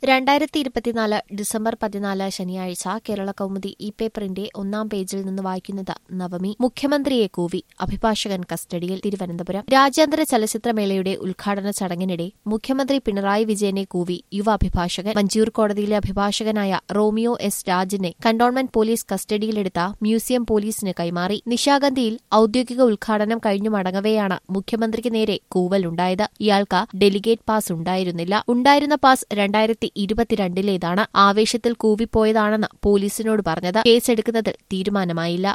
രണ്ടായിരത്തി ഇരുപത്തിനാല് ഡിസംബർ പതിനാല് ശനിയാഴ്ച കേരള കൗമുദി ഇ പേപ്പറിന്റെ ഒന്നാം പേജിൽ നിന്ന് വായിക്കുന്നത് നവമി മുഖ്യമന്ത്രിയെ കൂവി അഭിഭാഷകൻ കസ്റ്റഡിയിൽ തിരുവനന്തപുരം രാജ്യാന്തര ചലച്ചിത്രമേളയുടെ ഉദ്ഘാടന ചടങ്ങിനിടെ മുഖ്യമന്ത്രി പിണറായി വിജയനെ കൂവി യുവ അഭിഭാഷകൻ മഞ്ചൂർ കോടതിയിലെ അഭിഭാഷകനായ റോമിയോ എസ് രാജിനെ കന്റോൺമെന്റ് പോലീസ് കസ്റ്റഡിയിലെടുത്ത മ്യൂസിയം പോലീസിന് കൈമാറി നിശാഗന്ധിയിൽ ഔദ്യോഗിക ഉദ്ഘാടനം കഴിഞ്ഞു മടങ്ങവെയാണ് മുഖ്യമന്ത്രിക്ക് നേരെ കൂവലുണ്ടായത് ഇയാൾക്ക് ഡെലിഗേറ്റ് പാസ് ഉണ്ടായിരുന്നില്ല ഉണ്ടായിരുന്ന പാസ് രണ്ടായിരത്തി ഇരുപത്തിരണ്ടിലേതാണ് ആവേശത്തിൽ കൂവിപ്പോയതാണെന്ന് പോലീസിനോട് പറഞ്ഞത് കേസെടുക്കുന്നതിൽ തീരുമാനമായില്ല